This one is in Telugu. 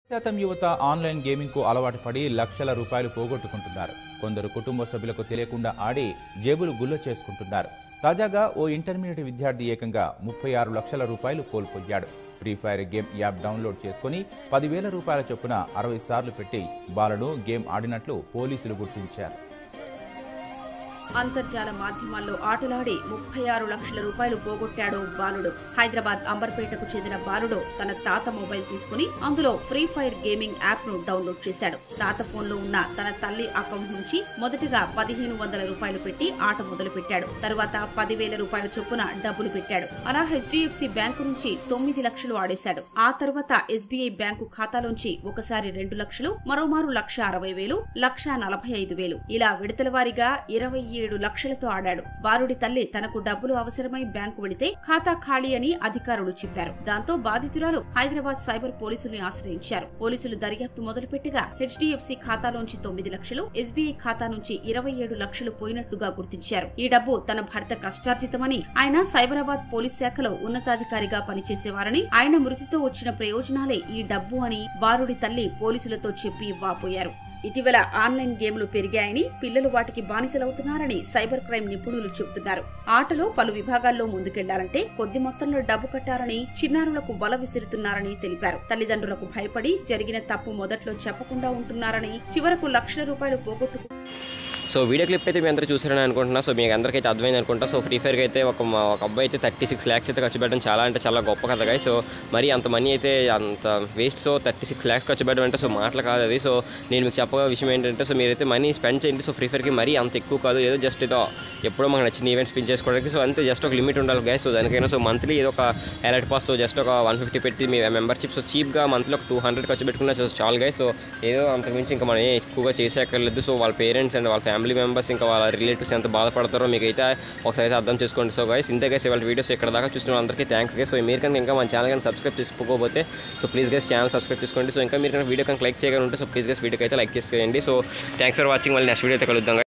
శాతం యువత ఆన్లైన్ గేమింగ్ కు అలవాటు పడి లక్షల రూపాయలు పోగొట్టుకుంటున్నారు కొందరు కుటుంబ సభ్యులకు తెలియకుండా ఆడి జేబులు గుల్ల చేసుకుంటున్నారు తాజాగా ఓ ఇంటర్మీడియట్ విద్యార్థి ఏకంగా ముప్పై ఆరు లక్షల రూపాయలు కోల్పోయాడు free fire game app download చేసుకుని పదివేల రూపాయల చొప్పున అరవై సార్లు పెట్టి బాలను గేమ్ ఆడినట్లు పోలీసులు గుర్తించారు అంతర్జాల మాధ్యమాల్లో ఆటలాడి ముప్పై ఆరు లక్షల రూపాయలు పోగొట్టాడు బాలుడు హైదరాబాద్ అంబర్పేటకు చెందిన బాలుడు తన తాత మొబైల్ తీసుకుని అందులో ఫ్రీ ఫైర్ గేమింగ్ యాప్ ను డౌన్లోడ్ చేశాడు తాత ఫోన్ లో ఉన్న తన తల్లి అకౌంట్ నుంచి మొదటిగా పదిహేను వందల రూపాయలు పెట్టి ఆట మొదలు పెట్టాడు తరువాత పదివేల రూపాయల చొప్పున డబ్బులు పెట్టాడు అలా హెచ్డిఎఫ్సి బ్యాంకు నుంచి తొమ్మిది లక్షలు ఆడేశాడు ఆ తర్వాత ఎస్బీఐ బ్యాంకు ఖాతాలోంచి ఒకసారి రెండు లక్షలు మరోమారు లక్ష అరవై వేలు లక్ష నలభై ఐదు వేలు ఇలా విడతల వారీగా ఇరవై ఏడు లక్షలతో ఆడాడు బాలుడి తల్లి తనకు డబ్బులు అవసరమై బ్యాంకు వెళితే ఖాతా ఖాళీ అని అధికారులు చెప్పారు దాంతో బాధితురాలు హైదరాబాద్ సైబర్ పోలీసుల్ని ఆశ్రయించారు పోలీసులు దర్యాప్తు మొదలుపెట్టగా హెచ్డిఎఫ్సి ఖాతాలోంచి తొమ్మిది లక్షలు ఎస్బీఐ ఖాతా నుంచి ఇరవై ఏడు లక్షలు పోయినట్లుగా గుర్తించారు ఈ డబ్బు తన భర్త కష్టార్జితమని ఆయన సైబరాబాద్ పోలీస్ శాఖలో ఉన్నతాధికారిగా పనిచేసేవారని ఆయన మృతితో వచ్చిన ప్రయోజనాలే ఈ డబ్బు అని బాలుడి తల్లి పోలీసులతో చెప్పి వాపోయారు ఇటీవల ఆన్లైన్ గేమ్లు పెరిగాయని పిల్లలు వాటికి బానిసలవుతున్నారని సైబర్ క్రైమ్ నిపుణులు చెబుతున్నారు ఆటలో పలు విభాగాల్లో ముందుకెళ్లాలంటే కొద్ది మొత్తంలో డబ్బు కట్టాలని చిన్నారులకు వల విసురుతున్నారని తెలిపారు తల్లిదండ్రులకు భయపడి జరిగిన తప్పు మొదట్లో చెప్పకుండా ఉంటున్నారని చివరకు లక్షల రూపాయలు పోగొట్టుకు సో వీడియో క్లిప్ అయితే మీ అందరూ చూసారని అనుకుంటున్నా సో మీకు అందరికీ అయితే అర్థమైంది అనుకుంటా సో ఫ్రీ ఫైర్కి అయితే ఒక మా- ఒక అబ్బాయి అయితే థర్టీ సిక్స్ ల్యాక్స్ అయితే ఖర్చు పెట్టడం చాలా అంటే చాలా గొప్ప కథ సో మరి అంత మనీ అయితే అంత waste so thirty six lakhs ఖర్చు పెట్టడం అంటే సో మాటలు కాదు అది సో నేను మీకు చెప్పగా విషయం ఏంటంటే సో మీరైతే మనీ స్పెండ్ చేయండి సో ఫ్రీ ఫైర్కి మరీ అంత ఎక్కువ కాదు ఏదో జస్ట్ ఏదో ఎప్పుడో మాకు నచ్చిన ఈవెంట్స్ స్పిన్ చేసుకోవడానికి సో అంతే జస్ట్ ఒక లిమిట్ ఉండాలి గైస్ సో దానికైనా సో మంత్లీ ఏదో ఒక ఎలర్ట్ పాస్ సో జస్ట్ ఒక వన్ ఫిఫ్టీ పెట్టి మీ మెంబర్షిప్ సో చీప్గా మంత్లీ ఒక టూ హండ్రెడ్ ఖర్చు పెట్టుకున్నా సో చాలు గైస్ సో ఏదో అంతకుమించి ఇంకా మనం ఏం ఎక్కువగా చేసేక్కర్లేదు సో వాళ్ళ పేరెంట్స్ అండ్ వాళ్ళ ఫ్యామిలీ మెంబర్స్ ఇంకా వాళ్ళ రిలేటివ్స్ ఎంత బాధపడతారో మీకు అయితే ఒకసారి అయితే అర్థం చేసుకోండి సో గైస్ ఇంతే గైస్ వాళ్ళ వీడియోస్ ఇక్కడ దాకా చూసిన వాళ్ళందరికీ థ్యాంక్స్ గైస్ సో మీరు కనుక ఇంకా మన ఛానల్ కానీ సబ్స్క్రైబ్ చేసుకోకపోతే so please guys channel subscribe చేసుకోండి సో ఇంకా మీరు కనుక వీడియో కనుక లైక్ చేయగలంటే సో ప్లీజ్ గైస్ వీడియోకి అయితే లైక్ చేసేయండి సో థ్యాంక్స్ ఫర్ వాచింగ్ మళ్ళీ నెక్స్ట్ వీడియో అయితే కలుద్దాం guys.